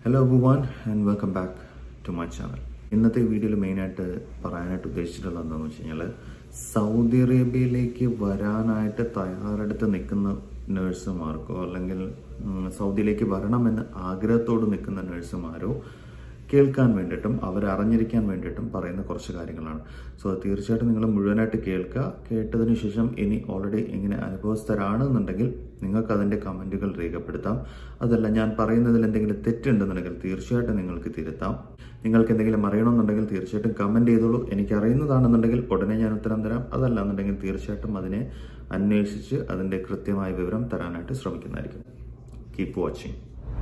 hello everyone and welcome back to my channel ഇന്നത്തെ വീഡിയോയിൽ മെയിനായിട്ട് പറയാനായിട്ട് ഉദ്ദേശിച്ചിട്ടുള്ളത് എന്താണെന്ന് വെച്ച് കഴിഞ്ഞാൽ സൗദി അറേബ്യയിലേക്ക് വരാനായിട്ട് തയ്യാറെടുത്ത് നിൽക്കുന്ന നഴ്സുമാർക്കോ അല്ലെങ്കിൽ ഉം, സൗദിയിലേക്ക് വരണമെന്ന് ആഗ്രഹത്തോട് നിൽക്കുന്ന നഴ്സുമാരോ കേൾക്കാൻ വേണ്ടിയിട്ടും അവരറിഞ്ഞിരിക്കാൻ വേണ്ടിയിട്ടും പറയുന്ന കുറച്ച് കാര്യങ്ങളാണ് സോ തീർച്ചയായിട്ടും നിങ്ങൾ മുഴുവനായിട്ട് കേൾക്കുക കേട്ടതിന് ശേഷം ഇനി ഓൾറെഡി ഇങ്ങനെ അനുഭവസ്ഥരാണെന്നുണ്ടെങ്കിൽ നിങ്ങൾക്ക് അതിൻ്റെ കമൻറ്റുകൾ രേഖപ്പെടുത്താം അതല്ല ഞാൻ പറയുന്നതിൽ എന്തെങ്കിലും തെറ്റുണ്ടെന്നുണ്ടെങ്കിൽ തീർച്ചയായിട്ടും നിങ്ങൾക്ക് തിരുത്താം നിങ്ങൾക്ക് എന്തെങ്കിലും അറിയണമെന്നുണ്ടെങ്കിൽ തീർച്ചയായിട്ടും കമൻറ്റ് ചെയ്തോളൂ എനിക്ക് അറിയുന്നതാണെന്നുണ്ടെങ്കിൽ ഉടനെ ഞാൻ ഉത്തരം തരാം അതല്ല എന്നുണ്ടെങ്കിൽ തീർച്ചയായിട്ടും അതിനെ അന്വേഷിച്ച് അതിൻ്റെ കൃത്യമായ വിവരം തരാനായിട്ട് ശ്രമിക്കുന്നതായിരിക്കും കീപ്പ് വാച്ചിങ്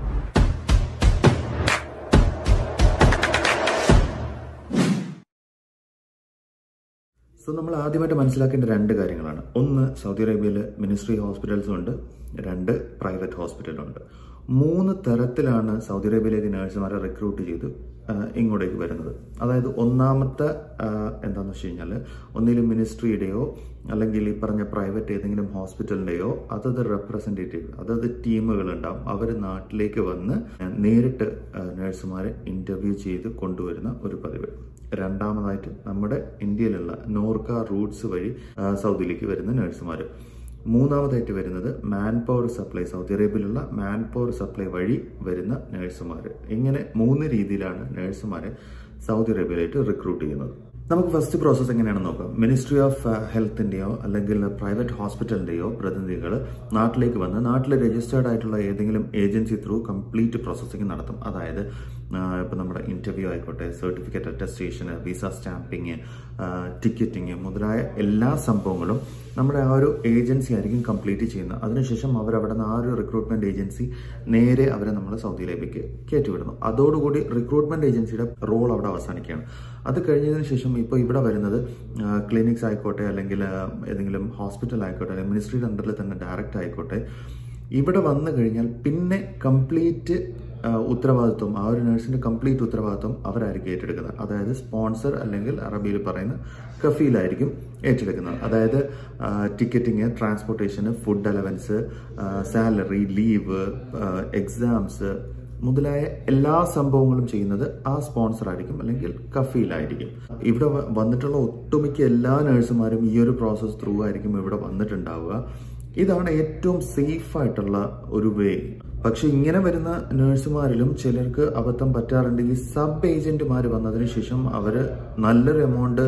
സോ നമ്മൾ ആദ്യമായിട്ട് മനസ്സിലാക്കേണ്ട രണ്ട് കാര്യങ്ങളാണ് ഒന്ന് സൗദി അറേബ്യയിൽ മിനിസ്ട്രി ഹോസ്പിറ്റൽസും ഉണ്ട് രണ്ട് പ്രൈവറ്റ് ഹോസ്പിറ്റലും ഉണ്ട് മൂന്ന് തരത്തിലാണ് സൗദി അറേബ്യയിലേക്ക് നഴ്സുമാരെ റിക്രൂട്ട് ചെയ്ത് ആ, ഇങ്ങോട്ടേക്ക് വരുന്നത് അതായത് ഒന്നാമത്തെ ആ, എന്താണെന്ന് വെച്ച് കഴിഞ്ഞാൽ ഒന്നിലും മിനിസ്ട്രിയുടെയോ അല്ലെങ്കിൽ ഈ പറഞ്ഞ പ്രൈവറ്റ് ഏതെങ്കിലും ഹോസ്പിറ്റലിൻ്റെയോ അതത് റെപ്രസെൻറ്റേറ്റീവ് അതത് ടീമുകൾ ഉണ്ടാവും അവർ നാട്ടിലേക്ക് വന്ന് നേരിട്ട് നഴ്സുമാരെ ഇൻ്റർവ്യൂ ചെയ്ത് കൊണ്ടുവരുന്ന ഒരു പതിവ് രണ്ടാമതായിട്ട് നമ്മുടെ ഇന്ത്യയിലുള്ള നോർക്ക റൂട്ട്സ് വഴി ആ, സൗദിയിലേക്ക് വരുന്ന നഴ്സുമാർ മൂന്നാമതായിട്ട് വരുന്നത് മാൻ പവർ സപ്ലൈ സൗദി അറേബ്യയിലുള്ള മാൻ പവർ സപ്ലൈ വഴി വരുന്ന നഴ്സുമാർ ഇങ്ങനെ മൂന്ന് രീതിയിലാണ് നഴ്സുമാരെ സൗദി അറേബ്യയിലായിട്ട് റിക്രൂട്ട് ചെയ്യുന്നത് നമുക്ക് ഫസ്റ്റ് പ്രോസസ്സ് എങ്ങനെയാണെന്ന് നോക്കാം മിനിസ്ട്രി ഓഫ് ഹെൽത്തിൻ്റെയോ അല്ലെങ്കിൽ പ്രൈവറ്റ് ഹോസ്പിറ്റലിൻ്റെയോ പ്രതിനിധികൾ നാട്ടിലേക്ക് വന്ന് നാട്ടിൽ രജിസ്റ്റേർഡ് ആയിട്ടുള്ള ഏതെങ്കിലും ഏജൻസി ത്രൂ കംപ്ലീറ്റ് പ്രോസസ്സിംഗ് നടത്തും അതായത് ഇപ്പം നമ്മുടെ ഇൻ്റർവ്യൂ ആയിക്കോട്ടെ സർട്ടിഫിക്കറ്റ് അറ്റസ്റ്റേഷന് വിസ സ്റ്റാമ്പിങ് ടിക്കറ്റിങ് മുതലായ എല്ലാ സംഭവങ്ങളും നമ്മുടെ ആ ഒരു ഏജൻസി ആയിരിക്കും കംപ്ലീറ്റ് ചെയ്യുന്നത് അതിനുശേഷം അവർ അവിടെ നിന്ന് ആ ഒരു റിക്രൂട്ട്മെന്റ് ഏജൻസി നേരെ അവരെ നമ്മൾ സൗദി അറേബ്യക്ക് കയറ്റിവിടുന്നു അതോടുകൂടി റിക്രൂട്ട്മെന്റ് ഏജൻസിയുടെ റോൾ അവിടെ അവസാനിക്കുകയാണ് അത് കഴിഞ്ഞതിന് ശേഷം ഇപ്പോൾ ഇവിടെ വരുന്നത് ക്ലിനിക്സ് ആയിക്കോട്ടെ അല്ലെങ്കിൽ ആ, ഏതെങ്കിലും ഹോസ്പിറ്റൽ ആയിക്കോട്ടെ അല്ലെങ്കിൽ മിനിസ്ട്രിയുടെ അണ്ടറിൽ തന്നെ ഡയറക്റ്റ് ആയിക്കോട്ടെ ഇവിടെ വന്നു കഴിഞ്ഞാൽ പിന്നെ കംപ്ലീറ്റ് ഉത്തരവാദിത്വം ആ ഒരു നഴ്സിന്റെ കംപ്ലീറ്റ് ഉത്തരവാദിത്വം അവരായിരിക്കും ഏറ്റെടുക്കുന്നത് അതായത് സ്പോൺസർ അല്ലെങ്കിൽ അറബിയിൽ പറയുന്ന കഫീലായിരിക്കും ഏറ്റെടുക്കുന്നത് അതായത് ടിക്കറ്റിങ് ട്രാൻസ്പോർട്ടേഷന് food allowance salary leave exams മുതലായ എല്ലാ സംഭവങ്ങളും ചെയ്യുന്നത് ആ സ്പോൺസർ ആയിരിക്കും അല്ലെങ്കിൽ കഫീലായിരിക്കും ഇവിടെ വ- വന്നിട്ടുള്ള ഒട്ടുമിക്ക എല്ലാ നഴ്സുമാരും ഈ ഒരു പ്രോസസ്സ് ത്രൂ ആയിരിക്കും ഇവിടെ വന്നിട്ടുണ്ടാവുക ഇതാണ് ഏറ്റവും സേഫ് ആയിട്ടുള്ള ഒരു വേ പക്ഷെ ഇങ്ങനെ വരുന്ന നഴ്സുമാരിലും ചിലർക്ക് അബദ്ധം പറ്റാറുണ്ട് ഈ സബ് ഏജന്റുമാർ വന്നതിന് ശേഷം അവര് നല്ലൊരു എമൗണ്ട്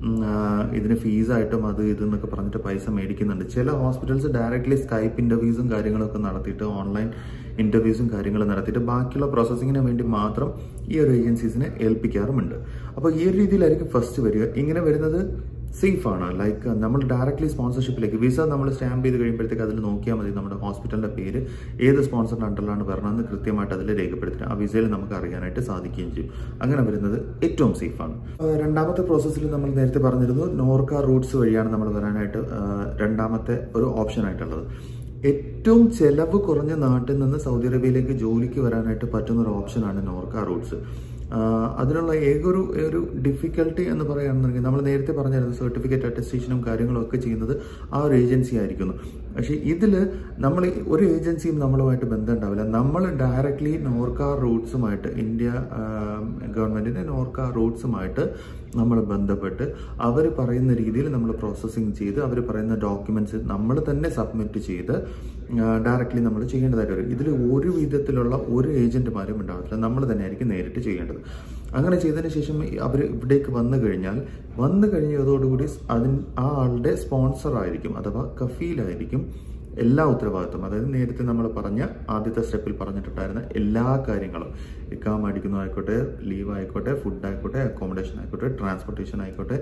ഇതിന് ഫീസായിട്ടും അത് ഇത് എന്നൊക്കെ പറഞ്ഞിട്ട് പൈസ മേടിക്കുന്നുണ്ട് ചില ഹോസ്പിറ്റൽസ് ഡയറക്ട്ലി സ്കൈപ്പ് ഇന്റർവ്യൂസും കാര്യങ്ങളൊക്കെ നടത്തിയിട്ട് ഓൺലൈൻ ഇന്റർവ്യൂസും കാര്യങ്ങളും നടത്തിയിട്ട് ബാക്കിയുള്ള പ്രോസസ്സിങ്ങിന് വേണ്ടി മാത്രം ഈ ഒരു ഏജൻസീസിനെ ഏൽപ്പിക്കാറുമുണ്ട് അപ്പോൾ ഈ ഒരു രീതിയിലായിരിക്കും ഫസ്റ്റ് വരിക ഇങ്ങനെ വരുന്നത് സേഫ് ആണ് ലൈക്ക് നമ്മൾ ഡയറക്ട്ലി സ്പോൺസർഷിപ്പിലേക്ക് വിസ നമ്മൾ സ്റ്റാമ്പ് ചെയ്ത് കഴിയുമ്പോഴത്തേക്ക് അതിൽ നോക്കിയാൽ മതി നമ്മുടെ ഹോസ്പിറ്റലിന്റെ പേര് ഏത് സ്പോൺസറിന്റെ അണ്ടറിലാണ് വരണമെന്ന് കൃത്യമായിട്ട് അതിൽ രേഖപ്പെടുത്തി ആ വിസയിൽ നമുക്ക് അറിയാനായിട്ട് സാധിക്കുകയും ചെയ്യും അങ്ങനെ വരുന്നത് ഏറ്റവും സേഫ് ആണ് ആ, രണ്ടാമത്തെ പ്രോസസ്സിൽ നമ്മൾ നേരത്തെ പറഞ്ഞിരുന്നു നോർക്ക റൂട്ട്സ് വഴിയാണ് നമ്മൾ വരാനായിട്ട് ആ, രണ്ടാമത്തെ ഒരു ഓപ്ഷൻ ആയിട്ടുള്ളത് ഏറ്റവും ചെലവ് കുറഞ്ഞ നാട്ടിൽ നിന്ന് സൗദി അറേബ്യയിലേക്ക് ജോലിക്ക് വരാനായിട്ട് പറ്റുന്ന ഒരു ഓപ്ഷനാണ് നോർക്ക റൂട്ട്സ് ആഹ് അതിനുള്ള ഏക ഒരു ഒരു ഡിഫിക്കൽട്ടി എന്ന് പറയുകയാണെന്നുണ്ടെങ്കിൽ നമ്മൾ നേരത്തെ പറഞ്ഞായിരുന്നു സർട്ടിഫിക്കറ്റ് അറ്റസ്റ്റേഷനും കാര്യങ്ങളും ഒക്കെ ചെയ്യുന്നത് ആ ഒരു ഏജൻസി ആയിരിക്കുന്നു പക്ഷേ ഇതിൽ നമ്മൾ ഒരു ഏജൻസിയും നമ്മളുമായിട്ട് ബന്ധം ഉണ്ടാവില്ല നമ്മൾ ഡയറക്ട്ലി നോർക്ക റൂട്ട്സുമായിട്ട് ഇന്ത്യ ഗവൺമെന്റിന്റെ നോർക്ക റൂട്ട്സുമായിട്ട് നമ്മൾ ബന്ധപ്പെട്ട് അവർ പറയുന്ന രീതിയിൽ നമ്മൾ പ്രോസസ്സിങ് ചെയ്ത് അവർ പറയുന്ന ഡോക്യുമെന്റ്സ് നമ്മൾ തന്നെ സബ്മിറ്റ് ചെയ്ത് ഡയറക്റ്റ്ലി നമ്മൾ ചെയ്യേണ്ടതായിട്ട് വരും ഇതിൽ ഒരു വിധത്തിലുള്ള ഒരു ഏജന്റുമാരും ഉണ്ടാവില്ല നമ്മൾ തന്നെ ആയിരിക്കും നേരിട്ട് ചെയ്യേണ്ടത് അങ്ങനെ ചെയ്തതിന് ശേഷം അവർ ഇവിടേക്ക് വന്നു കഴിഞ്ഞാൽ വന്നു കഴിഞ്ഞതോടുകൂടി അതിന് ആ ആളുടെ സ്പോൺസർ ആയിരിക്കും അഥവാ കഫീലായിരിക്കും എല്ലാ ഉത്തരവാദിത്വം അതായത് നേരത്തെ നമ്മൾ പറഞ്ഞ ആദ്യത്തെ സ്റ്റെപ്പിൽ പറഞ്ഞിട്ടുണ്ടായിരുന്ന എല്ലാ കാര്യങ്ങളും ഇക്കാം അടിക്കുന്നതായിക്കോട്ടെ ലീവ് ആയിക്കോട്ടെ ഫുഡ് ആയിക്കോട്ടെ അക്കോമഡേഷൻ ആയിക്കോട്ടെ ട്രാൻസ്പോർട്ടേഷൻ ആയിക്കോട്ടെ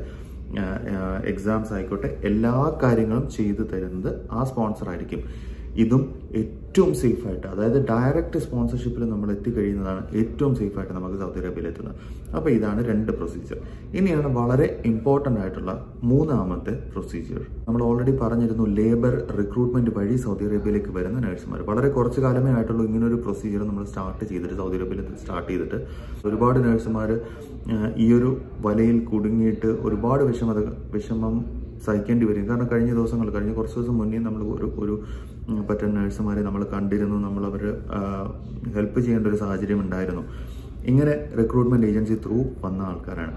എക്സാംസ് ആയിക്കോട്ടെ എല്ലാ കാര്യങ്ങളും ചെയ്തു തരുന്നത് ആ സ്പോൺസർ ആയിരിക്കും ഇതും ഏറ്റവും സേഫ് ആയിട്ട് അതായത് ഡയറക്റ്റ് സ്പോൺസർഷിപ്പിൽ നമ്മൾ എത്തിക്കഴിയുന്നതാണ് ഏറ്റവും സേഫ് ആയിട്ട് നമുക്ക് സൗദി അറേബ്യയിൽ എത്തുന്നത് അപ്പോൾ ഇതാണ് രണ്ട് പ്രൊസീജിയർ ഇനിയാണ് വളരെ ഇമ്പോർട്ടൻ്റ് ആയിട്ടുള്ള മൂന്നാമത്തെ പ്രൊസീജിയർ നമ്മൾ ഓൾറെഡി പറഞ്ഞിരുന്നു ലേബർ റിക്രൂട്ട്മെന്റ് വഴി സൗദി അറേബ്യയിലേക്ക് വരുന്ന നഴ്സുമാർ വളരെ കുറച്ച് കാലമേ ആയിട്ടുള്ളൂ ഇങ്ങനെ ഒരു പ്രൊസീജിയർ നമ്മൾ സ്റ്റാർട്ട് ചെയ്തിട്ട് സൗദി അറേബ്യയിൽ സ്റ്റാർട്ട് ചെയ്തിട്ട് ഒരുപാട് നഴ്സുമാർ ഈ ഒരു വലയിൽ കുടുങ്ങിയിട്ട് ഒരുപാട് വിഷമത വിഷമം സഹിക്കേണ്ടി വരും കാരണം കഴിഞ്ഞ ദിവസങ്ങൾ കഴിഞ്ഞ കുറച്ച് ദിവസം മുന്നേ നമ്മൾ ഒരു ഒരു ഉം, പറ്റുന്ന നഴ്സുമാരെ നമ്മൾ കണ്ടിരുന്നു നമ്മൾ അവർ ഹെൽപ്പ് ചെയ്യേണ്ട ഒരു സാഹചര്യം ഉണ്ടായിരുന്നു ഇങ്ങനെ റിക്രൂട്ട്മെന്റ് ഏജൻസി ത്രൂ വന്ന ആൾക്കാരാണ്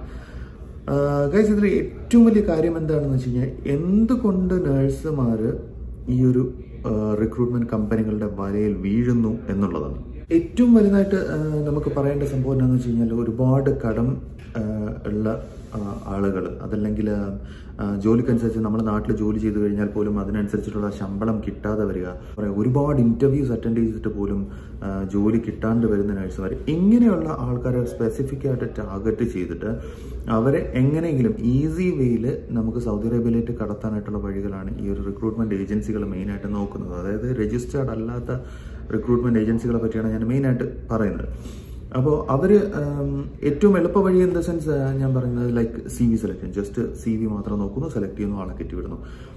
ഗൈസ് ഇതിൽ ഏറ്റവും വലിയ കാര്യം എന്താണെന്ന് വെച്ച് കഴിഞ്ഞാൽ എന്തുകൊണ്ട് നഴ്സുമാർ ഈ ഒരു റിക്രൂട്ട്മെന്റ് കമ്പനികളുടെ വലയിൽ വീഴുന്നു എന്നുള്ളതാണ് ഏറ്റവും വലുതായിട്ട് ആ, നമുക്ക് പറയേണ്ട സംഭവം എന്താണെന്ന് വെച്ച് കഴിഞ്ഞാൽ ഒരുപാട് കടം ആ, ഉള്ള ആളുകൾ അതല്ലെങ്കിൽ ആ, ജോലിക്കനുസരിച്ച് നമ്മുടെ നാട്ടിൽ ജോലി ചെയ്തു കഴിഞ്ഞാൽ പോലും അതിനനുസരിച്ചിട്ടുള്ള ശമ്പളം കിട്ടാതെ വരിക പറയാം ഒരുപാട് ഇന്റർവ്യൂസ് അറ്റൻഡ് ചെയ്തിട്ട് പോലും ആ, ജോലി കിട്ടാണ്ട് വരുന്ന നഴ്സുമാർ ഇങ്ങനെയുള്ള ആൾക്കാരെ സ്പെസിഫിക് ആയിട്ട് ടാർഗറ്റ് ചെയ്തിട്ട് അവരെ എങ്ങനെയെങ്കിലും ഈസി വേയിൽ നമുക്ക് സൗദി അറേബ്യയിലേക്ക് കടത്താനായിട്ടുള്ള വഴികളാണ് ഈ ഒരു റിക്രൂട്ട്മെന്റ് ഏജൻസികൾ മെയിനായിട്ട് നോക്കുന്നത് അതായത് രജിസ്റ്റേർഡ് അല്ലാത്ത റിക്രൂട്ട്മെന്റ് ഏജൻസികളെ പറ്റിയാണ് ഞാൻ മെയിനായിട്ട് പറയുന്നത് അപ്പോൾ അവർ ഏറ്റവും എളുപ്പ വഴി ഇൻ ദ സെൻസ് ഞാൻ പറയുന്നത് like C V selection just C V മാത്രം നോക്കുന്നു സെലക്ട് ചെയ്യുന്നു ആളെ കയറ്റി വിടുന്നു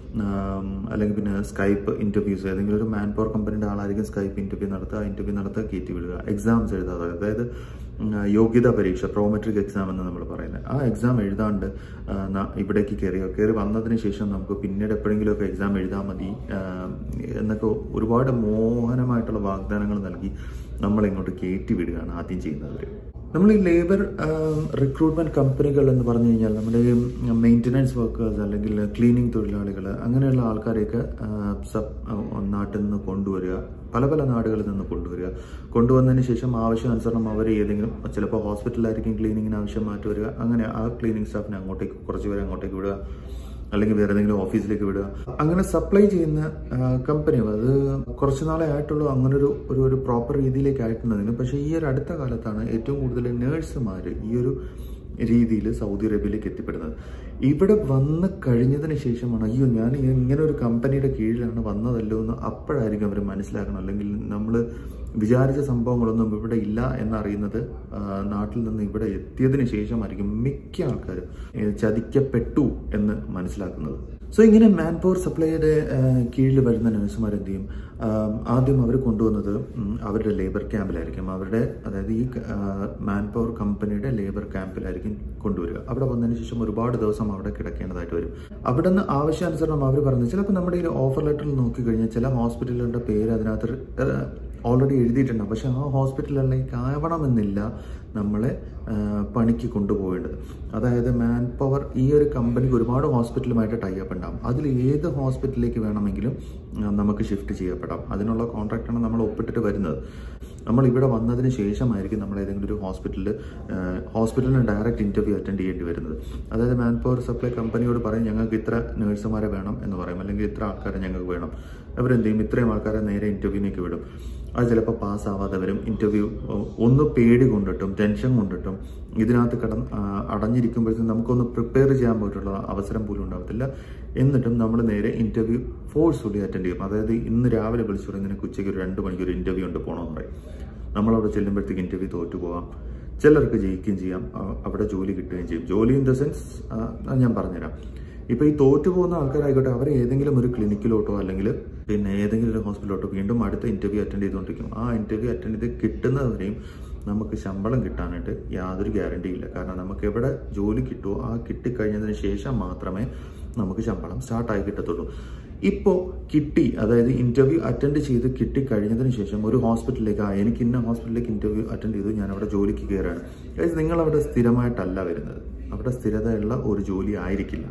ആം, അല്ലെങ്കിൽ പിന്നെ സ്കൈപ്പ് ഇന്റർവ്യൂസ് ഏതെങ്കിലും ഒരു മാൻ പവർ കമ്പനിയുടെ ആളായിരിക്കും സ്കൈപ്പ് ഇന്റർവ്യൂ നടത്തുക ഇന്റർവ്യൂ നടത്തുക കയറ്റി വിടുക എക്സാംസ് എഴുതാതെ അതായത് ഉം, യോഗ്യതാ പരീക്ഷ പ്രോമെട്രിക് എക്സാം എന്ന് നമ്മൾ പറയുന്നത് ആ എക്സാം എഴുതാണ്ട് ആ, ന- ഇവിടേക്ക് കയറിയോ കയറി വന്നതിന് ശേഷം നമുക്ക് പിന്നീട് എപ്പോഴെങ്കിലുമൊക്കെ എക്സാം എഴുതാൽ മതി ആ, എന്നൊക്കെ ഒരുപാട് മോഹനമായിട്ടുള്ള വാഗ്ദാനങ്ങൾ നൽകി നമ്മളിങ്ങോട്ട് കയറ്റി വിടുകയാണ് ആദ്യം ചെയ്യുന്നവർ നമ്മൾ ഈ ലേബർ റിക്രൂട്ട്മെന്റ് കമ്പനികൾ എന്ന് പറഞ്ഞു കഴിഞ്ഞാൽ നമ്മുടെ ഈ മെയിൻ്റനൻസ് വർക്കേഴ്സ് അല്ലെങ്കിൽ ക്ലീനിങ് തൊഴിലാളികൾ അങ്ങനെയുള്ള ആൾക്കാരെയൊക്കെ ആ, സബ് ആ, നാട്ടിൽ നിന്ന് കൊണ്ടുവരിക പല പല നാടുകളിൽ നിന്ന് കൊണ്ടുവരിക കൊണ്ടുവന്നതിന് ശേഷം ആവശ്യാനുസരണം അവർ ഏതെങ്കിലും ചിലപ്പോൾ ഹോസ്പിറ്റലായിരിക്കും ക്ലീനിങ്ങിന് ആവശ്യം മാറ്റി വരിക അങ്ങനെ ആ ക്ലീനിങ് സ്റ്റാഫിനെ അങ്ങോട്ടേക്ക് കുറച്ച് പേരെ അങ്ങോട്ടേക്ക് വിടുക അല്ലെങ്കിൽ വേറെ ഏതെങ്കിലും ഓഫീസിലേക്ക് വിടുക അങ്ങനെ സപ്ലൈ ചെയ്യുന്ന കമ്പനി അത് കുറച്ച് നാളെ ആയിട്ടുള്ളൂ അങ്ങനെ ഒരു ഒരു ഒരു പ്രോപ്പർ രീതിയിലേക്ക് ആയിട്ടുള്ളതിന് പക്ഷേ ഈ ഒരു അടുത്ത കാലത്താണ് ഏറ്റവും കൂടുതൽ നേഴ്സുമാർ ഈ ഒരു രീതിയിൽ സൗദി അറേബ്യയിലേക്ക് എത്തിപ്പെടുന്നത് ഇവിടെ വന്ന് കഴിഞ്ഞതിന് ശേഷമാണ് അയ്യോ ഞാൻ ഇങ്ങനെ ഒരു കമ്പനിയുടെ കീഴിലാണ് വന്നതല്ലോ എന്ന് അപ്പോഴായിരിക്കും അവർ മനസ്സിലാക്കണം അല്ലെങ്കിൽ നമ്മൾ വിചാരിച്ച സംഭവങ്ങളൊന്നും ഇവിടെ ഇല്ല എന്നറിയുന്നത് ആ, നാട്ടിൽ നിന്ന് ഇവിടെ എത്തിയതിന് ശേഷമായിരിക്കും മിക്ക ആൾക്കാരും ഏ, ചതിക്കപ്പെട്ടു എന്ന് മനസ്സിലാക്കുന്നത് സോ ഇങ്ങനെ മാൻ പവർ സപ്ലൈയുടെ കീഴിൽ വരുന്ന നഴ്സുമാർ എന്ത് ചെയ്യും ആ, ആദ്യം അവർ കൊണ്ടുവന്നത് ഉം, അവരുടെ ലേബർ ക്യാമ്പിലായിരിക്കും അവരുടെ അതായത് ഈ മാൻ പവർ കമ്പനിയുടെ ലേബർ ക്യാമ്പിലായിരിക്കും കൊണ്ടുവരിക അവിടെ വന്നതിന് ശേഷം ഒരുപാട് ദിവസം അവിടെ കിടക്കേണ്ടതായിട്ട് വരും അവിടെ നിന്ന് ആവശ്യാനുസരണം അവർ പറഞ്ഞത് ചിലപ്പോൾ നമ്മുടെ ഈ ഓഫർ ലെറ്ററിൽ നോക്കിക്കഴിഞ്ഞാൽ ചില ഹോസ്പിറ്റലുകളുടെ പേര് അതിനകത്ത് ഓൾറെഡി എഴുതിയിട്ടുണ്ട് പക്ഷെ ആ ഹോസ്പിറ്റലിലേക്ക് ആവണമെന്നില്ല നമ്മളെ ആ, പണിക്ക് കൊണ്ടുപോകേണ്ടത് അതായത് മാൻ പവർ ഈ ഒരു കമ്പനിക്ക് ഒരുപാട് ഹോസ്പിറ്റലുമായിട്ട് ടൈപ്പ് ഉണ്ടാകും അതിൽ ഏത് ഹോസ്പിറ്റലിലേക്ക് വേണമെങ്കിലും ആ, നമുക്ക് ഷിഫ്റ്റ് ചെയ്യപ്പെടാം അതിനുള്ള കോൺട്രാക്റ്റാണ് നമ്മൾ ഒപ്പിട്ടിട്ട് വരുന്നത് നമ്മൾ ഇവിടെ വന്നതിന് ശേഷമായിരിക്കും നമ്മൾ ഏതെങ്കിലും ഒരു ഹോസ്പിറ്റലിൽ ഹോസ്പിറ്റലിന് ഡയറക്റ്റ് ഇന്റർവ്യൂ അറ്റൻഡ് ചെയ്യേണ്ടി വരുന്നത് അതായത് മാൻ പവർ സപ്ലൈ കമ്പനിയോട് പറയും ഞങ്ങൾക്ക് ഇത്ര നേഴ്സുമാരെ വേണം എന്ന് പറയും അല്ലെങ്കിൽ ഇത്ര ആൾക്കാരെ ഞങ്ങൾക്ക് വേണം അവരെന്ത് ചെയ്യും ഇത്രയും ആൾക്കാരെ നേരെ ഇന്റർവ്യൂവിലേക്ക് വിടും അത് ചിലപ്പോൾ പാസ്സാവാതെ വരും ഇന്റർവ്യൂ ഒന്ന് പേടി കൊണ്ടിട്ടും ടെൻഷൻ കൊണ്ടിട്ടും ഇതിനകത്ത് കട അടഞ്ഞിരിക്കുമ്പോഴത്തേക്കും നമുക്കൊന്ന് പ്രിപ്പയർ ചെയ്യാൻ പോയിട്ടുള്ള അവസരം പോലും ഉണ്ടാകത്തില്ല എന്നിട്ടും നമ്മൾ നേരെ ഇന്റർവ്യൂ ഫോഴ്സ്ഫുള്ളി അറ്റൻഡ് ചെയ്യും അതായത് ഇന്ന് രാവിലെ വിളിച്ചു പറയും നിനക്ക് ഉച്ചയ്ക്ക് ഒരു രണ്ട് മണിക്കൂർ ഇന്റർവ്യൂ ഉണ്ട് പോകണമെന്ന് പറയും നമ്മളവിടെ ചെല്ലുമ്പോഴത്തേക്ക് ഇന്റർവ്യൂ തോറ്റു പോവാം ചിലർക്ക് ജയിക്കുകയും ചെയ്യാം അ- അവിടെ ജോലി കിട്ടുകയും ചെയ്യും ജോലി ഇൻ ദ സെൻസ് ഞാൻ പറഞ്ഞുതരാം ഇപ്പൊ ഈ തോറ്റു പോകുന്ന ആൾക്കാരായിക്കോട്ടെ അവർ ഏതെങ്കിലും ഒരു ക്ലിനിക്കിലോട്ടോ അല്ലെങ്കിൽ പിന്നെ ഏതെങ്കിലും ഒരു ഹോസ്പിറ്റലിലോട്ടോ വീണ്ടും അടുത്ത ഇന്റർവ്യൂ അറ്റൻഡ് ചെയ്തുകൊണ്ടിരിക്കും ആ ഇന്റർവ്യൂ അറ്റൻഡ് ചെയ്ത് കിട്ടുന്നവരെയും നമുക്ക് ശമ്പളം കിട്ടാനായിട്ട് യാതൊരു ഗ്യാരണ്ടി ഇല്ല കാരണം നമുക്ക് എവിടെ ജോലി കിട്ടുമോ ആ കിട്ടിക്കഴിഞ്ഞതിന് ശേഷം മാത്രമേ നമുക്ക് ശമ്പളം സ്റ്റാർട്ടായി കിട്ടത്തുള്ളൂ ഇപ്പോൾ കിട്ടി അതായത് ഇന്റർവ്യൂ അറ്റൻഡ് ചെയ്ത് കിട്ടിക്കഴിഞ്ഞതിന് ശേഷം ഒരു ഹോസ്പിറ്റലിലേക്ക് ആ എനിക്ക് ഇന്ന ഹോസ്പിറ്റലിലേക്ക് ഇന്റർവ്യൂ അറ്റൻഡ് ചെയ്തു ഞാൻ അവിടെ ജോലിക്ക് കയറാണ് അതായത് നിങ്ങൾ അവിടെ സ്ഥിരമായിട്ടല്ല വരുന്നത് അവിടെ സ്ഥിരതയുള്ള ഒരു ജോലി ആയിരിക്കില്ല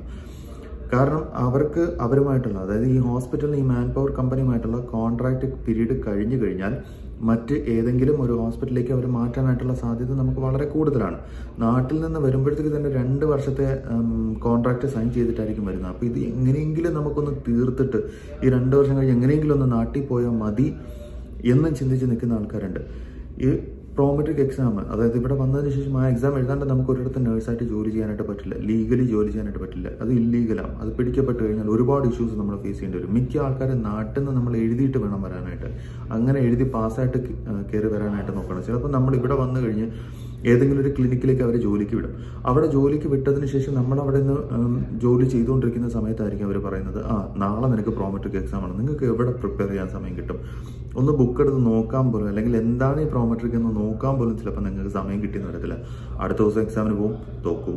കാരണം അവർക്ക് അവരുമായിട്ടുള്ള അതായത് ഈ ഹോസ്പിറ്റലിൽ ഈ മാൻ പവർ കമ്പനിയുമായിട്ടുള്ള കോൺട്രാക്ട് പീരീഡ് കഴിഞ്ഞു കഴിഞ്ഞാൽ മറ്റ് ഏതെങ്കിലും ഒരു ഹോസ്പിറ്റലിലേക്ക് അവർ മാറ്റാനായിട്ടുള്ള സാധ്യത നമുക്ക് വളരെ കൂടുതലാണ് നാട്ടിൽ നിന്ന് വരുമ്പോഴത്തേക്ക് തന്നെ രണ്ട് വർഷത്തെ കോൺട്രാക്ട് സൈൻ ചെയ്തിട്ടായിരിക്കും വരുന്നത് അപ്പോൾ ഇത് എങ്ങനെയെങ്കിലും നമുക്കൊന്ന് തീർത്തിട്ട് ഈ രണ്ട് വർഷം കഴിഞ്ഞ് എങ്ങനെയെങ്കിലും ഒന്ന് നാട്ടിൽ പോയാൽ മതി എന്നും ചിന്തിച്ച് നിൽക്കുന്ന ആൾക്കാരുണ്ട് ഈ പ്രോമെട്രിക് എക്സാം അതായത് ഇവിടെ വന്നതിന് ശേഷം ആ എക്സാം എഴുതാണ്ട് നമുക്ക് ഒരിടത്ത് നേഴ്സായിട്ട് ജോലി ചെയ്യാനായിട്ട് പറ്റില്ല ലീഗലി ജോലി ചെയ്യാനായിട്ട് പറ്റില്ല അത് ഇല്ലീഗലാണ് അത് പിടിക്കപ്പെട്ട് കഴിഞ്ഞാൽ ഒരുപാട് ഇഷ്യൂസ് നമ്മൾ ഫേസ് ചെയ്യേണ്ടി വരും മിക്ക ആൾക്കാരും നാട്ടിൽ നിന്ന് നമ്മൾ എഴുതിയിട്ട് വേണം വരാനായിട്ട് അങ്ങനെ എഴുതി പാസ്സായിട്ട് കയറി വരാനായിട്ട് നോക്കണം ചിലപ്പോൾ നമ്മൾ ഇവിടെ വന്നു കഴിഞ്ഞ് ഏതെങ്കിലും ഒരു ക്ലിനിക്കിലേക്ക് അവർ ജോലിക്ക് വിടും അവിടെ ജോലിക്ക് വിട്ടതിന് ശേഷം നമ്മൾ അവിടെ നിന്ന് ഉം, ജോലി ചെയ്തുകൊണ്ടിരിക്കുന്ന സമയത്തായിരിക്കും അവർ പറയുന്നത് ആ നാളെ നിനക്ക് പ്രോമെട്രിക് എക്സാം ആണ് നിങ്ങൾക്ക് എവിടെ പ്രിപ്പയർ ചെയ്യാൻ സമയം കിട്ടും ഒന്ന് ബുക്ക് എടുത്ത് നോക്കാൻ പോലും അല്ലെങ്കിൽ എന്താണ് ഈ പ്രോമെട്രിക് എന്ന് നോക്കാൻ പോലും ചിലപ്പോൾ നിങ്ങൾക്ക് സമയം കിട്ടിയെന്ന് വരത്തില്ല അടുത്ത ദിവസം എക്സാമിന് പോകും തോക്കും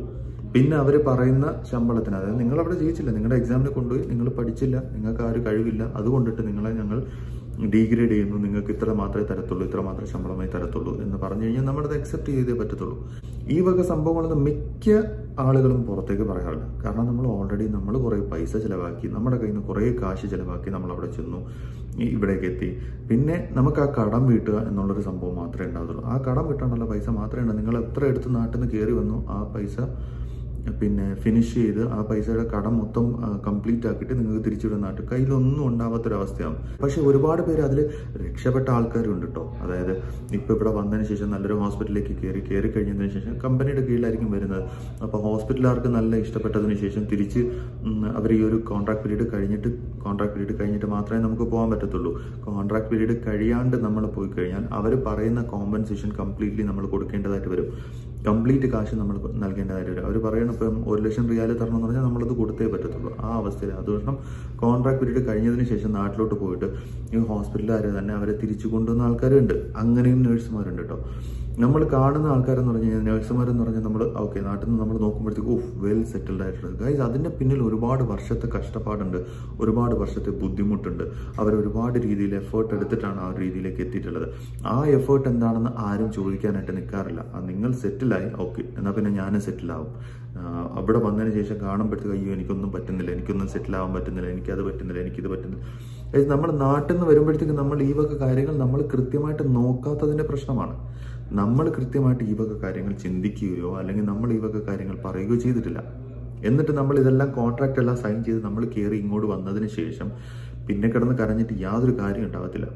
പിന്നെ അവർ പറയുന്ന ശമ്പളത്തിന് അതായത് നിങ്ങൾ അവിടെ ജയിച്ചില്ല നിങ്ങളുടെ എക്സാമിന് കൊണ്ടുപോയി നിങ്ങൾ പഠിച്ചില്ല നിങ്ങൾക്ക് ആ ഒരു കഴിവില്ല അതുകൊണ്ടിട്ട് നിങ്ങളെ ഞങ്ങൾ ഡീഗ്രേഡ് ചെയ്യുന്നു നിങ്ങൾക്ക് ഇത്ര മാത്രമേ തരത്തുള്ളൂ ഇത്ര മാത്രമേ ശമ്പളമായി തരത്തുള്ളൂ എന്ന് പറഞ്ഞു കഴിഞ്ഞാൽ നമ്മളത് അക്സെപ്റ്റ് ചെയ്തേ പറ്റത്തുള്ളൂ ഈ വക സംഭവങ്ങളൊന്നും മിക്ക ആളുകളും പുറത്തേക്ക് പറയാറില്ല കാരണം നമ്മൾ ഓൾറെഡി നമ്മൾ കുറേ പൈസ ചിലവാക്കി നമ്മുടെ കയ്യിൽ നിന്ന് കുറേ കാശ് ചിലവാക്കി നമ്മൾ അവിടെ ചെന്നു ഈ ഇവിടേക്ക് എത്തി പിന്നെ നമുക്ക് ആ കടം വീട്ടുക എന്നുള്ളൊരു സംഭവം മാത്രമേ ഉണ്ടാവുള്ളൂ ആ കടം വീട്ടാനുള്ള പൈസ മാത്രമേ ഉണ്ടാവും നിങ്ങൾ എത്ര എടുത്ത് നാട്ടിൽ നിന്ന് കയറി വന്നു ആ പൈസ പിന്നെ ഫിനിഷ് ചെയ്ത് ആ പൈസയുടെ കടം മൊത്തം കംപ്ലീറ്റ് ആക്കിയിട്ട് നിങ്ങൾക്ക് തിരിച്ചുവിടുന്ന നാട്ടിൽ കയ്യിലൊന്നും ഉണ്ടാവാത്തൊരവസ്ഥയാണ് പക്ഷെ ഒരുപാട് പേര് അതിൽ രക്ഷപ്പെട്ട ആൾക്കാരുണ്ട് കേട്ടോ അതായത് ഇപ്പോൾ ഇവിടെ വന്നതിന് ശേഷം നല്ലൊരു ഹോസ്പിറ്റലിലേക്ക് കയറി കയറി കഴിഞ്ഞതിന് ശേഷം കമ്പനിയുടെ കീഴിലായിരിക്കും വരുന്നത് അപ്പോൾ ഹോസ്പിറ്റലുകാർക്ക് നല്ല ഇഷ്ടപ്പെട്ടതിന് ശേഷം തിരിച്ച് അവർ ഈ ഒരു കോൺട്രാക്ട് പീരീഡ് കഴിഞ്ഞിട്ട് കോൺട്രാക്ട് പീരീഡ് കഴിഞ്ഞിട്ട് മാത്രമേ നമുക്ക് പോകാൻ പറ്റത്തുള്ളൂ കോൺട്രാക്ട് പീരീഡ് കഴിയാണ്ട് നമ്മൾ പോയി കഴിഞ്ഞാൽ അവർ പറയുന്ന കോമ്പൻസേഷൻ കംപ്ലീറ്റ്ലി നമ്മൾ കൊടുക്കേണ്ടതായിട്ട് വരും കംപ്ലീറ്റ് കാശ് നമ്മൾ നൽകേണ്ടതായിട്ട് വരും അവർ പറയണം ഇപ്പം ഒരു ലക്ഷം റിയാൽ തരണം എന്ന് പറഞ്ഞാൽ നമ്മളത് കൊടുത്തേ പറ്റത്തുള്ളൂ ആ അവസ്ഥയിൽ അതുകൊണ്ട് കോൺട്രാക്ട് പീരീഡ് കഴിഞ്ഞതിന് ശേഷം നാട്ടിലോട്ട് പോയിട്ട് ഈ ഹോസ്പിറ്റലുകാർ തന്നെ അവരെ തിരിച്ചു കൊണ്ടുവന്ന ആൾക്കാരുണ്ട് അങ്ങനെയും നേഴ്സുമാരുണ്ട് കേട്ടോ നമ്മൾ കാണുന്ന ആൾക്കാരെന്ന് പറഞ്ഞു കഴിഞ്ഞാൽ നേഴ്സുമാരെന്ന് പറഞ്ഞാൽ നമ്മൾ ഓക്കെ നാട്ടിൽ നിന്ന് നമ്മൾ നോക്കുമ്പോഴത്തേക്ക് ഓഫ് വെൽ സെറ്റിൽഡ് ആയിട്ടുള്ളത് ഗൈസ് അതിൻ്റെ പിന്നിൽ ഒരുപാട് വർഷത്തെ കഷ്ടപ്പാടുണ്ട് ഒരുപാട് വർഷത്തെ ബുദ്ധിമുട്ടുണ്ട് അവർ ഒരുപാട് രീതിയിൽ എഫേർട്ട് എടുത്തിട്ടാണ് ആ ഒരു രീതിയിലേക്ക് എത്തിയിട്ടുള്ളത് ആ എഫേർട്ട് എന്താണെന്ന് ആരും ചോദിക്കാനായിട്ട് നിൽക്കാറില്ല ആ നിങ്ങൾ സെറ്റിലായി ഓക്കെ എന്നാൽ പിന്നെ ഞാനും സെറ്റിലാവും അവിടെ വന്നതിന് ശേഷം കാണുമ്പോഴത്തേക്ക് അയ്യോ എനിക്കൊന്നും പറ്റുന്നില്ല എനിക്കൊന്നും സെറ്റിൽ ആവാൻ പറ്റുന്നില്ല എനിക്കത് പറ്റുന്നില്ല എനിക്കിത് പറ്റുന്നില്ല നമ്മൾ നാട്ടിൽ നിന്ന് വരുമ്പോഴത്തേക്ക് നമ്മൾ ഈ വക കാര്യങ്ങൾ നമ്മൾ കൃത്യമായിട്ട് നോക്കാത്തതിന്റെ പ്രശ്നമാണ് നമ്മൾ കൃത്യമായിട്ട് ഈ വക കാര്യങ്ങൾ ചിന്തിക്കുകയോ അല്ലെങ്കിൽ നമ്മൾ ഈ വക കാര്യങ്ങൾ പറയുകയോ ചെയ്തിട്ടില്ല എന്നിട്ട് നമ്മൾ ഇതെല്ലാം കോൺട്രാക്റ്റ് എല്ലാം സൈൻ ചെയ്ത് നമ്മൾ കയറി ഇങ്ങോട്ട് വന്നതിന് ശേഷം പിന്നെ കിടന്ന് കരഞ്ഞിട്ട് യാതൊരു കാര്യം ഉണ്ടാവത്തില്ല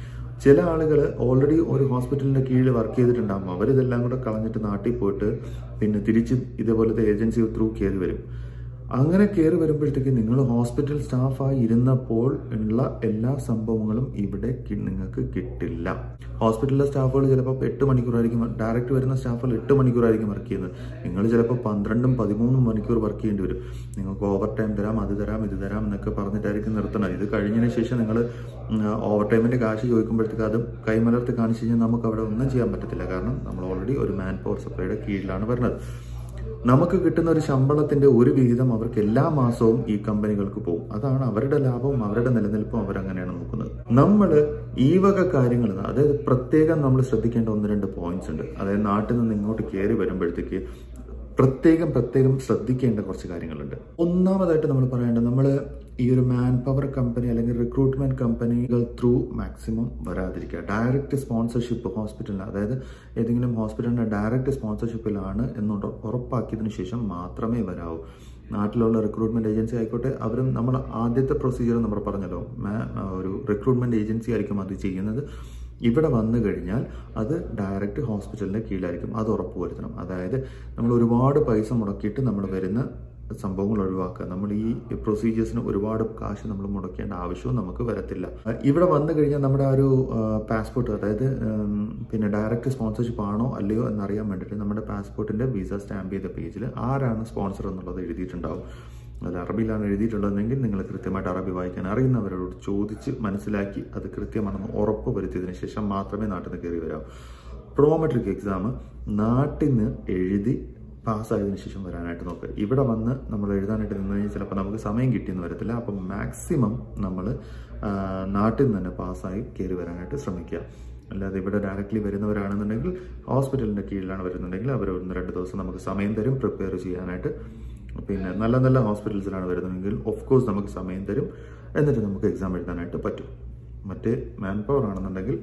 ചില ആളുകൾ ഓൾറെഡി ഒരു ഹോസ്പിറ്റലിന്റെ കീഴിൽ വർക്ക് ചെയ്തിട്ടുണ്ടാകും അവരിതെല്ലാം കൂടെ കളഞ്ഞിട്ട് നാട്ടിൽ പോയിട്ട് പിന്നെ തിരിച്ച് ഇതേപോലത്തെ ഏജൻസി ത്രൂ കയറി വരും അങ്ങനെ കയറി വരുമ്പോഴത്തേക്ക് നിങ്ങൾ ഹോസ്പിറ്റൽ സ്റ്റാഫായി ഇരുന്നപ്പോൾ ഉള്ള എല്ലാ സംഭവങ്ങളും ഇവിടെ നിങ്ങൾക്ക് കിട്ടില്ല ഹോസ്പിറ്റലിലെ സ്റ്റാഫുകൾ ചിലപ്പോൾ എട്ട് മണിക്കൂറായിരിക്കും ഡയറക്റ്റ് വരുന്ന സ്റ്റാഫുകൾ എട്ട് മണിക്കൂറായിരിക്കും വർക്ക് ചെയ്യുന്നത് നിങ്ങൾ ചിലപ്പോൾ പന്ത്രണ്ടും പതിമൂന്നും മണിക്കൂർ വർക്ക് ചെയ്യേണ്ടി വരും നിങ്ങൾക്ക് ഓവർ ടൈം തരാം അത് തരാം ഇത് തരാം എന്നൊക്കെ പറഞ്ഞിട്ടായിരിക്കും നിർത്തണം ഇത് കഴിഞ്ഞതിന് ശേഷം നിങ്ങൾ ഓവർ ടൈമിന്റെ കാശ് ചോദിക്കുമ്പോഴത്തേക്ക് അത് കൈമലർത്തി കാണിച്ചു കഴിഞ്ഞാൽ നമുക്ക് അവിടെ ഒന്നും ചെയ്യാൻ പറ്റത്തില്ല കാരണം നമ്മൾ ഓൾറെഡി ഒരു മാൻ പവർ സപ്ലൈയുടെ കീഴിലാണ് വരുന്നത് നമുക്ക് കിട്ടുന്ന ഒരു ശമ്പളത്തിന്റെ ഒരു വിഹിതം അവർക്ക് എല്ലാ മാസവും ഈ കമ്പനികൾക്ക് പോകും അതാണ് അവരുടെ ലാഭവും അവരുടെ നിലനിൽപ്പും അവരങ്ങനെയാണ് നോക്കുന്നത് നമ്മൾ ഈ വക കാര്യങ്ങൾ അതായത് പ്രത്യേകം നമ്മൾ ശ്രദ്ധിക്കേണ്ട ഒന്ന് രണ്ട് പോയിന്റ്സ് ഉണ്ട് അതായത് നാട്ടിൽ നിന്ന് ഇങ്ങോട്ട് കയറി വരുമ്പോഴത്തേക്ക് പ്രത്യേകം പ്രത്യേകം ശ്രദ്ധിക്കേണ്ട കുറച്ച് കാര്യങ്ങളുണ്ട് ഒന്നാമതായിട്ട് നമ്മൾ പറയേണ്ടത് നമ്മൾ ഈ ഒരു മാൻ പവർ കമ്പനി അല്ലെങ്കിൽ റിക്രൂട്ട്മെന്റ് കമ്പനികൾ ത്രൂ മാക്സിമം വരാതിരിക്കുക ഡയറക്റ്റ് സ്പോൺസർഷിപ്പ് ഹോസ്പിറ്റലിന് അതായത് ഏതെങ്കിലും ഹോസ്പിറ്റലിന്റെ ഡയറക്റ്റ് സ്പോൺസർഷിപ്പിലാണ് എന്നുണ്ട് ഉറപ്പാക്കിയതിനു ശേഷം മാത്രമേ വരാവൂ നാട്ടിലുള്ള റിക്രൂട്ട്മെന്റ് ഏജൻസി ആയിക്കോട്ടെ അവരും നമ്മൾ ആദ്യത്തെ പ്രൊസീജിയർ നമ്മൾ പറഞ്ഞല്ലോ ഒരു റിക്രൂട്ട്മെന്റ് ഏജൻസി ആയിരിക്കും അത് ചെയ്യുന്നത് ഇവിടെ വന്നു കഴിഞ്ഞാൽ അത് ഡയറക്റ്റ് ഹോസ്പിറ്റലിന്റെ കീഴിലായിരിക്കും അത് ഉറപ്പുവരുത്തണം അതായത് നമ്മൾ ഒരുപാട് പൈസ മുടക്കിയിട്ട് നമ്മൾ വരുന്ന സംഭവങ്ങൾ ഒഴിവാക്കുക നമ്മൾ ഈ പ്രൊസീജിയേഴ്സിന് ഒരുപാട് കാശ് നമ്മൾ മുടക്കേണ്ട ആവശ്യവും നമുക്ക് വരത്തില്ല ഇവിടെ വന്നു കഴിഞ്ഞാൽ നമ്മുടെ ആ ഒരു പാസ്പോർട്ട് അതായത് പിന്നെ ഡയറക്റ്റ് സ്പോൺസർഷിപ്പ് ആണോ അല്ലയോ എന്നറിയാൻ വേണ്ടിയിട്ട് നമ്മുടെ പാസ്പോർട്ടിന്റെ വിസ സ്റ്റാമ്പ് ചെയ്ത പേജിൽ ആരാണ് സ്പോൺസർ എന്നുള്ളത് എഴുതിയിട്ടുണ്ടാവും അത് അറബിയിലാണ് എഴുതിയിട്ടുള്ളതെങ്കിൽ നിങ്ങൾ കൃത്യമായിട്ട് അറബി വായിക്കാൻ അറിയുന്നവരോട് ചോദിച്ച് മനസ്സിലാക്കി അത് കൃത്യമാണെന്ന് ഉറപ്പ് വരുത്തിയതിനു ശേഷം മാത്രമേ നാട്ടിൽ നിന്ന് കയറി വരാവൂ പ്രോമെട്രിക് എക്സാം നാട്ടിൽ നിന്ന് എഴുതി പാസ്സായതിനു ശേഷം വരാനായിട്ട് നോക്കുക ഇവിടെ വന്ന് നമ്മൾ എഴുതാനായിട്ട് നിന്ന് കഴിഞ്ഞാൽ ചിലപ്പോൾ നമുക്ക് സമയം കിട്ടിയെന്ന് വരത്തില്ല അപ്പം മാക്സിമം നമ്മൾ നാട്ടിൽ നിന്ന് തന്നെ പാസ്സായി കയറി വരാനായിട്ട് ശ്രമിക്കുക അല്ലാതെ ഇവിടെ ഡയറക്റ്റ്ലി വരുന്നവരാണെന്നുണ്ടെങ്കിൽ ഹോസ്പിറ്റലിൻ്റെ കീഴിലാണ് വരുന്നുണ്ടെങ്കിൽ അവർ ഒന്ന് രണ്ട് ദിവസം നമുക്ക് സമയം തരും പ്രിപ്പയർ ചെയ്യാനായിട്ട് പിന്നെ നല്ല നല്ല ഹോസ്പിറ്റൽസിലാണ് വരുന്നതെങ്കിൽ ഓഫ് കോഴ്സ് നമുക്ക് സമയം തരും എന്നിട്ട് നമുക്ക് എക്സാം എഴുതാനായിട്ട് പറ്റും മറ്റേ മാൻ പവർ ആണെന്നുണ്ടെങ്കിൽ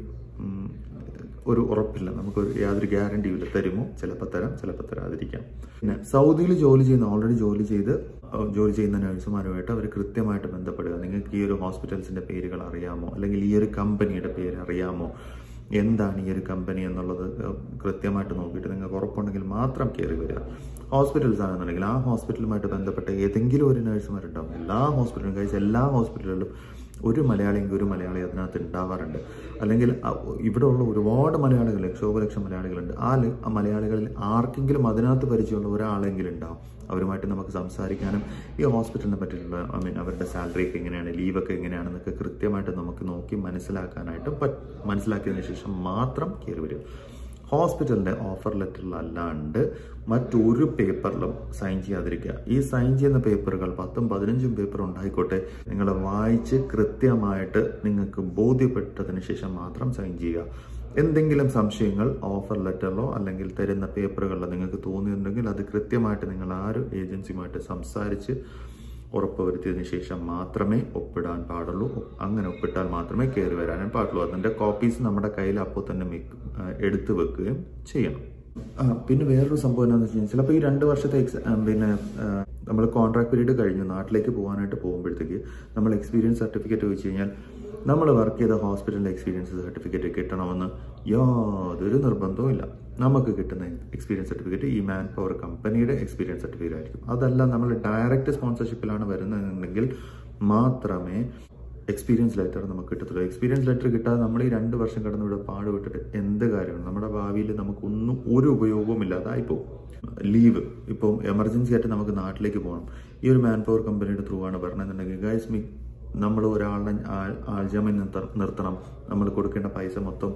ഒരു ഉറപ്പില്ല നമുക്ക് യാതൊരു ഗ്യാരണ്ടിയും ഇല്ല തരുമോ ചിലപ്പോൾ തരാം ചിലപ്പോൾ തരാതിരിക്കാം പിന്നെ സൗദിയിൽ ജോലി ചെയ്യുന്ന ഓൾറെഡി ജോലി ചെയ്ത് ജോലി ചെയ്യുന്ന നഴ്സുമാരുമായിട്ട് അവർ കൃത്യമായിട്ട് ബന്ധപ്പെടുക നിങ്ങൾക്ക് ഈ ഒരു ഹോസ്പിറ്റൽസിന്റെ പേരുകൾ അറിയാമോ അല്ലെങ്കിൽ ഈ ഒരു കമ്പനിയുടെ പേര് അറിയാമോ എന്താണ് ഈ ഒരു കമ്പനി എന്നുള്ളത് കൃത്യമായിട്ട് നോക്കിയിട്ട് നിങ്ങൾക്ക് ഉറപ്പുണ്ടെങ്കിൽ മാത്രം കയറി വരിക ഹോസ്പിറ്റൽസ് ആണെന്നുണ്ടെങ്കിൽ ആ ഹോസ്പിറ്റലുമായിട്ട് ബന്ധപ്പെട്ട ഏതെങ്കിലും ഒരു നഴ്സുമാരുണ്ടാവും എല്ലാ ഹോസ്പിറ്റലും കഴിച്ച് എല്ലാ ഹോസ്പിറ്റലുകളിലും ഒരു മലയാളിയെങ്കിൽ ഒരു മലയാളി അതിനകത്ത് ഉണ്ടാവാറുണ്ട് അല്ലെങ്കിൽ ഇവിടെ ഉള്ള ഒരുപാട് മലയാളികൾ ലക്ഷോപലക്ഷം മലയാളികളുണ്ട് ആ ആ മലയാളികളിൽ ആർക്കെങ്കിലും അതിനകത്ത് പരിചയമുള്ള ഒരാളെങ്കിലും ഉണ്ടാവും അവരുമായിട്ട് നമുക്ക് സംസാരിക്കാനും ഈ ഹോസ്പിറ്റലിനെ പറ്റിയിട്ടുള്ള ഐ മീൻ അവരുടെ സാലറി ഒക്കെ എങ്ങനെയാണ് ലീവൊക്കെ എങ്ങനെയാണെന്നൊക്കെ കൃത്യമായിട്ട് നമുക്ക് നോക്കി മനസ്സിലാക്കാനായിട്ട് മനസ്സിലാക്കിയതിനു ശേഷം മാത്രം കയറി വരും ഹോസ്പിറ്റലിൻ്റെ ഓഫർ ലെറ്ററിലല്ലാണ്ട് മറ്റൊരു പേപ്പറിലും സൈൻ ചെയ്യാതിരിക്കുക ഈ സൈൻ ചെയ്യുന്ന പേപ്പറുകൾ പത്തും പതിനഞ്ചും പേപ്പർ ഉണ്ടായിക്കോട്ടെ നിങ്ങൾ വായിച്ച് കൃത്യമായിട്ട് നിങ്ങൾക്ക് ബോധ്യപ്പെട്ടതിന് ശേഷം മാത്രം സൈൻ ചെയ്യുക എന്തെങ്കിലും സംശയങ്ങൾ ഓഫർ ലെറ്ററിലോ അല്ലെങ്കിൽ തരുന്ന പേപ്പറുകളിലോ നിങ്ങൾക്ക് തോന്നിയിട്ടുണ്ടെങ്കിൽ അത് കൃത്യമായിട്ട് നിങ്ങൾ ആ ഒരു ഏജൻസിയുമായിട്ട് സംസാരിച്ച് ഉറപ്പുവരുത്തിയതിനു ശേഷം മാത്രമേ ഒപ്പിടാൻ പാടുള്ളൂ അങ്ങനെ ഒപ്പിട്ടാൽ മാത്രമേ കയറി വരാനും പാടുള്ളൂ അതിൻ്റെ കോപ്പീസ് നമ്മുടെ കയ്യിൽ അപ്പോൾ തന്നെ മിക്ക- ആ, എടുത്തു വെക്കുകയും ചെയ്യണം ആ പിന്നെ വേറൊരു സംഭവം എന്താണെന്ന് വെച്ച് കഴിഞ്ഞാൽ ചിലപ്പോൾ ഈ രണ്ട് വർഷത്തെ എക്സ് ആ, പിന്നെ നമ്മൾ കോൺട്രാക്ട് പീരീഡ് കഴിഞ്ഞു നാട്ടിലേക്ക് പോകാനായിട്ട് പോകുമ്പോഴത്തേക്ക് നമ്മൾ എക്സ്പീരിയൻസ് സർട്ടിഫിക്കറ്റ് വെച്ച് കഴിഞ്ഞാൽ നമ്മൾ വർക്ക് ചെയ്ത ഹോസ്പിറ്റലിൻ്റെ എക്സ്പീരിയൻസ് സർട്ടിഫിക്കറ്റ് കിട്ടണമെന്ന് യാതൊരു നിർബന്ധവും ഇല്ല നമുക്ക് കിട്ടുന്ന എക്സ്പീരിയൻസ് സർട്ടിഫിക്കറ്റ് ഈ മാൻ പവർ കമ്പനിയുടെ എക്സ്പീരിയൻസ് സർട്ടിഫിക്കറ്റ് ആയിരിക്കും അതല്ല നമ്മൾ ഡയറക്റ്റ് സ്പോൺസർഷിപ്പിലാണ് വരുന്നതെന്നുണ്ടെങ്കിൽ മാത്രമേ എക്സ്പീരിയൻസ് ലെറ്റർ നമുക്ക് കിട്ടത്തുള്ളൂ എക്സ്പീരിയൻസ് ലെറ്റർ കിട്ടാതെ നമ്മൾ ഈ രണ്ട് വർഷം കടന്ന് ഇവിടെ പാടുപെട്ടിട്ട് എന്ത് കാര്യമാണ് നമ്മുടെ ഭാവിയിൽ നമുക്കൊന്നും ഒരു ഉപയോഗവും ഇല്ലാതായി പോകും ലീവ് ഇപ്പോൾ എമർജൻസി ആയിട്ട് നമുക്ക് നാട്ടിലേക്ക് പോകണം ഈ ഒരു മാൻ പവർ കമ്പനിയുടെ ത്രൂ ആണ് വരണമെന്നുണ്ടെങ്കിൽ ഗൈസ് മീ നമ്മൾ ഒരാളിനെ ആൾ- ആൾജാമ്യം നിർത്ത- നിർത്തണം നമ്മൾ കൊടുക്കേണ്ട പൈസ മൊത്തം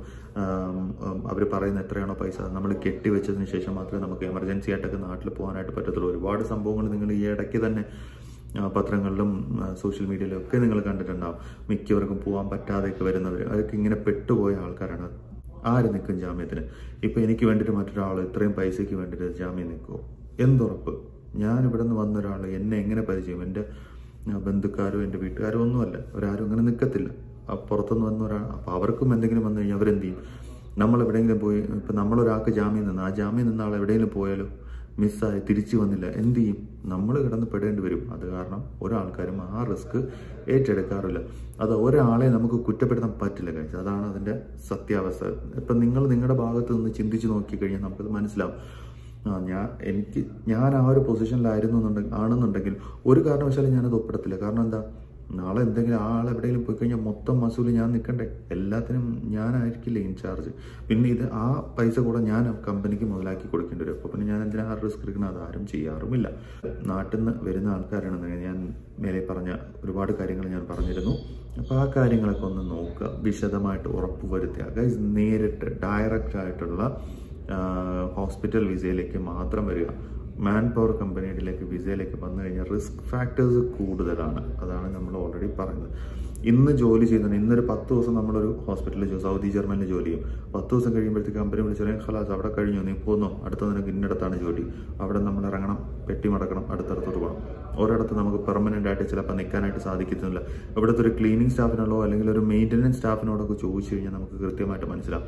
അവർ പറയുന്ന എത്രയാണോ പൈസ നമ്മൾ കെട്ടിവെച്ചതിന് ശേഷം മാത്രമേ നമുക്ക് എമർജൻസി ആയിട്ടൊക്കെ നാട്ടിൽ പോകാനായിട്ട് പറ്റത്തുള്ളൂ ഒരുപാട് സംഭവങ്ങൾ നിങ്ങൾ ഈ ഇടയ്ക്ക് തന്നെ ആ, പത്രങ്ങളിലും ആ, സോഷ്യൽ മീഡിയയിലും ഒക്കെ നിങ്ങൾ കണ്ടിട്ടുണ്ടാവും മിക്കവർക്കും പോകാൻ പറ്റാതെയൊക്കെ വരുന്നവർ അതൊക്കെ ഇങ്ങനെ പെട്ടുപോയ ആൾക്കാരാണ് ആര് നിൽക്കും ജാമ്യത്തിന് ഇപ്പൊ എനിക്ക് വേണ്ടിയിട്ട് മറ്റൊരാൾ ഇത്രയും പൈസയ്ക്ക് വേണ്ടിയിട്ട് ജാമ്യം നിൽക്കുമോ എന്തുറപ്പ് ഞാൻ ഇവിടെ നിന്ന് വന്ന ഒരാൾ എന്നെ എങ്ങനെ പരിചയം എൻ്റെ ആ, ബന്ധുക്കാരോ എൻ്റെ വീട്ടുകാരോ ഒന്നുമല്ല അവരാരും അങ്ങനെ നിൽക്കത്തില്ല ആ, പുറത്തുനിന്ന് വന്ന ഒരാൾ അപ്പോൾ അവർക്കും എന്തെങ്കിലും വന്നു കഴിഞ്ഞാൽ അവരെന്ത് ചെയ്യും നമ്മൾ എവിടെയെങ്കിലും പോയി ഇപ്പം നമ്മളൊരാൾക്ക് ജാമ്യം നിന്ന് ആ ജാമ്യം നിന്ന ആൾ എവിടെയെങ്കിലും പോയാലോ മിസ്സായി തിരിച്ചു വന്നില്ല എന്ത് ചെയ്യും നമ്മൾ കിടന്ന് പെടേണ്ടി വരും അത് കാരണം ഒരാൾക്കാരും ആ റിസ്ക് ഏറ്റെടുക്കാറില്ല അത് ഒരാളെ നമുക്ക് കുറ്റപ്പെടുത്താൻ പറ്റില്ല കഴിച്ച് അതാണ് അതിൻ്റെ സത്യാവസ്ഥ ഇപ്പം നിങ്ങൾ നിങ്ങളുടെ ഭാഗത്ത് നിന്ന് ചിന്തിച്ച് നോക്കിക്കഴിഞ്ഞാൽ നമുക്കത് മനസ്സിലാവും ആ ഞാൻ എനിക്ക് ഞാൻ ആ ഒരു പൊസിഷനിലായിരുന്നു എന്നുണ്ടെങ്കിൽ ആണെന്നുണ്ടെങ്കിൽ ഒരു കാരണവശാലും ഞാനത് ഒപ്പിടത്തില്ല കാരണം എന്താ നാളെ എന്തെങ്കിലും ആൾ എവിടെയെങ്കിലും പോയി കഴിഞ്ഞാൽ മൊത്തം മസൂല് ഞാൻ നിൽക്കണ്ടേ എല്ലാത്തിനും ഞാനായിരിക്കില്ല ഇൻചാർജ് പിന്നെ ഇത് ആ പൈസ കൂടെ ഞാൻ കമ്പനിക്ക് മുതലാക്കി കൊടുക്കേണ്ടി വരും അപ്പോൾ പിന്നെ ഞാൻ എന്തിനാ ആ റിസ്ക് എടുക്കുന്നത് അതാരും ചെയ്യാറുമില്ല നാട്ടിൽ നിന്ന് വരുന്ന ആൾക്കാരാണെന്നുണ്ടെങ്കിൽ ഞാൻ മേലെ പറഞ്ഞ ഒരുപാട് കാര്യങ്ങൾ ഞാൻ പറഞ്ഞിരുന്നു അപ്പോൾ ആ കാര്യങ്ങളൊക്കെ ഒന്ന് നോക്കുക വിശദമായിട്ട് ഉറപ്പ് വരുത്തുക ഗൈസ് നേരിട്ട് ഡയറക്റ്റ് ആയിട്ടുള്ള ഹോസ്പിറ്റൽ വിസയിലേക്ക് മാത്രം വരിക മാൻ പവർ കമ്പനിയിലേക്ക് വിസയിലേക്ക് വന്നു കഴിഞ്ഞാൽ റിസ്ക് ഫാക്ടേഴ്സ് കൂടുതലാണ് അതാണ് നമ്മൾ ഓൾറെഡി പറയുന്നത് ഇന്ന് ജോലി ചെയ്യുന്നത് ഇന്നൊരു പത്ത് ദിവസം നമ്മളൊരു ഹോസ്പിറ്റലിൽ സൗദി ജർമ്മനിൽ ജോലി ചെയ്യും പത്ത് ദിവസം കഴിയുമ്പോഴത്തേക്ക് കമ്പനി വിളിച്ചാൽ ഖലാസ് അവിടെ കഴിഞ്ഞു നീ പോന്നോ അടുത്ത നിനക്ക് ഇന്നടത്താണ് ജോലി അവിടെ നമ്മൾ ഇറങ്ങണം പെട്ടി മടക്കണം അടുത്തടുത്തോട്ട് പോകണം ഒരിടത്ത് നമുക്ക് പെർമനന്റ് ആയിട്ട് ചിലപ്പോൾ നിൽക്കാനായിട്ട് സാധിക്കത്തില്ല ഇവിടുത്തെ ഒരു ക്ലീനിങ് സ്റ്റാഫിനോടോ അല്ലെങ്കിൽ ഒരു മെയിൻ്റനൻസ് സ്റ്റാഫിനോടൊക്കെ ചോദിച്ചു കഴിഞ്ഞാൽ നമുക്ക് കൃത്യമായിട്ട് മനസ്സിലാവും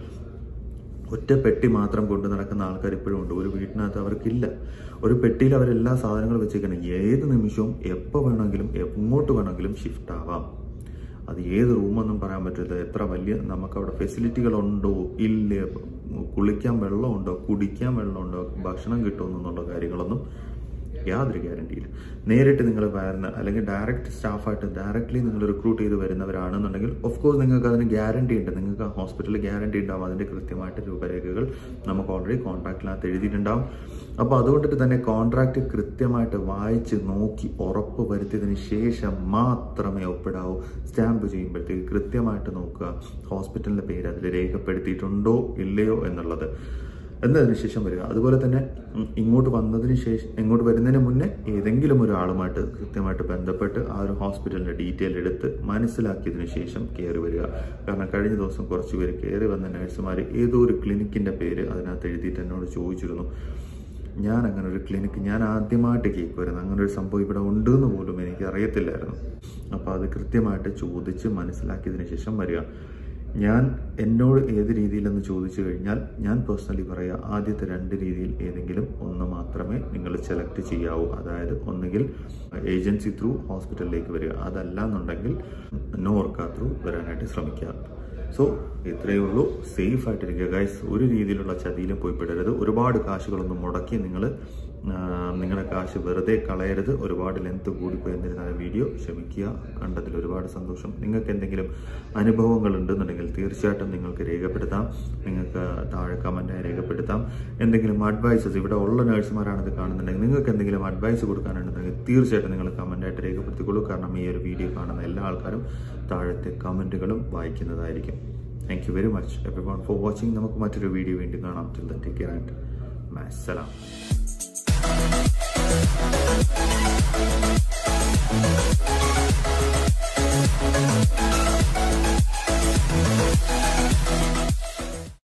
ഒറ്റ പെട്ടി മാത്രം കൊണ്ടു നടക്കുന്ന ആൾക്കാർ ഇപ്പോഴും ഉണ്ട് ഒരു വീട്ടിനകത്ത് അവർക്കില്ല ഒരു പെട്ടിയിൽ അവരെല്ലാ സാധനങ്ങളും വെച്ചേക്കണം ഏത് നിമിഷവും എപ്പോൾ വേണമെങ്കിലും എങ്ങോട്ട് വേണമെങ്കിലും ഷിഫ്റ്റ് ആവാം അത് ഏത് റൂമൊന്നും പറയാൻ പറ്റില്ല എത്ര വലിയ നമുക്ക് അവിടെ ഫെസിലിറ്റികളുണ്ടോ ഇല്ലേ കുളിക്കാൻ വെള്ളമുണ്ടോ കുടിക്കാൻ വെള്ളമുണ്ടോ ഭക്ഷണം കിട്ടുമെന്നുള്ള കാര്യങ്ങളൊന്നും യാതൊരു ഗ്യാരണ്ടിയില്ല നേരിട്ട് നിങ്ങൾ വരുന്ന അല്ലെങ്കിൽ ഡയറക്റ്റ് സ്റ്റാഫായിട്ട് ഡയറക്റ്റ്ലി നിങ്ങൾ റിക്രൂട്ട് ചെയ്ത് വരുന്നവരാണെന്നുണ്ടെങ്കിൽ ഓഫ് കോഴ്സ് നിങ്ങൾക്ക് അതിന് ഗ്യാരണ്ടി ഉണ്ട് നിങ്ങൾക്ക് ആ ഹോസ്പിറ്റലിൽ ഗ്യാരണ്ടി ഉണ്ടാവും അതിൻ്റെ കൃത്യമായിട്ട് രൂപരേഖകൾ നമുക്ക് ഓൾറെഡി കോൺട്രാക്റ്റിനകത്ത് എഴുതിയിട്ടുണ്ടാവും അപ്പോൾ അതുകൊണ്ടിട്ട് തന്നെ കോൺട്രാക്റ്റ് കൃത്യമായിട്ട് വായിച്ച് നോക്കി ഉറപ്പ് വരുത്തിയതിന് ശേഷം മാത്രമേ ഒപ്പിടാവൂ സ്റ്റാമ്പ് ചെയ്യുമ്പോഴത്തേക്ക് കൃത്യമായിട്ട് നോക്കുക ഹോസ്പിറ്റലിൻ്റെ പേര് അതിൽ രേഖപ്പെടുത്തിയിട്ടുണ്ടോ ഇല്ലയോ എന്നുള്ളത് എന്നതിന് ശേഷം വരിക അതുപോലെ തന്നെ ഉം, ഇങ്ങോട്ട് വന്നതിന് ശേഷം ഇങ്ങോട്ട് വരുന്നതിന് മുന്നേ ഏതെങ്കിലും ഒരാളുമായിട്ട് കൃത്യമായിട്ട് ബന്ധപ്പെട്ട് ആ ഒരു ഹോസ്പിറ്റലിന്റെ ഡീറ്റെയിൽ എടുത്ത് മനസ്സിലാക്കിയതിന് ശേഷം കയറി വരിക കാരണം കഴിഞ്ഞ ദിവസം കുറച്ച് പേര് കയറി വന്ന നഴ്സുമാർ ഏതോ ഒരു ക്ലിനിക്കിന്റെ പേര് അതിനകത്ത് എഴുതിയിട്ട് എന്നോട് ചോദിച്ചിരുന്നു ഞാൻ അങ്ങനെ ഒരു ക്ലിനിക്ക് ഞാൻ ആദ്യമായിട്ട് കേൾക്കുമായിരുന്നു അങ്ങനെ ഒരു സംഭവം ഇവിടെ ഉണ്ട് എന്ന് പോലും എനിക്ക് അറിയത്തില്ലായിരുന്നു അപ്പോൾ അത് കൃത്യമായിട്ട് ചോദിച്ച് മനസ്സിലാക്കിയതിന് ശേഷം വരിക ഞാൻ എന്നോട് ഏത് രീതിയിലെന്ന് ചോദിച്ചു കഴിഞ്ഞാൽ ഞാൻ പേഴ്സണലി പറയുക ആദ്യത്തെ രണ്ട് രീതിയിൽ ഏതെങ്കിലും ഒന്ന് മാത്രമേ നിങ്ങൾ സെലക്ട് ചെയ്യാവൂ അതായത് ഒന്നുകിൽ ഏജൻസി ത്രൂ ഹോസ്പിറ്റലിലേക്ക് വരിക അതല്ല എന്നുണ്ടെങ്കിൽ നോർക്ക ത്രൂ വരാനായിട്ട് ശ്രമിക്കുക സോ ഇത്രയേ ഉള്ളൂ സേഫ് ആയിട്ടിരിക്കുക ഗൈസ് ഒരു രീതിയിലുള്ള ചതിയിലും പോയി പെടരുത് ഒരുപാട് കാശുകളൊന്നും മുടക്കി നിങ്ങൾ നിങ്ങളുടെ കാശ് വെറുതെ കളയരുത് ഒരുപാട് ലെങ്ത് കൂടിപ്പോയി എന്നിരുന്ന വീഡിയോ ക്ഷമിക്കുക കണ്ടതിൽ ഒരുപാട് സന്തോഷം നിങ്ങൾക്ക് എന്തെങ്കിലും അനുഭവങ്ങൾ ഉണ്ടെന്നുണ്ടെങ്കിൽ തീർച്ചയായിട്ടും നിങ്ങൾക്ക് രേഖപ്പെടുത്താം നിങ്ങൾക്ക് താഴെ കമൻറ്റായി രേഖപ്പെടുത്താം എന്തെങ്കിലും അഡ്വൈസസ് ഇവിടെ ഉള്ള നഴ്സുമാരാണ് ഇത് കാണുന്നുണ്ടെങ്കിൽ നിങ്ങൾക്ക് എന്തെങ്കിലും അഡ്വൈസ് കൊടുക്കാനുണ്ടെങ്കിൽ തീർച്ചയായിട്ടും നിങ്ങൾ കമൻറ്റായിട്ട് രേഖപ്പെടുത്തിക്കൊള്ളൂ കാരണം ഈ ഒരു വീഡിയോ കാണുന്ന എല്ലാ ആൾക്കാരും താഴത്തെ കമൻറ്റുകളും വായിക്കുന്നതായിരിക്കും thank you very much everyone for watching നമുക്ക് മറ്റൊരു വീഡിയോ വീണ്ടും കാണാം till then take care and മാസലാം Thank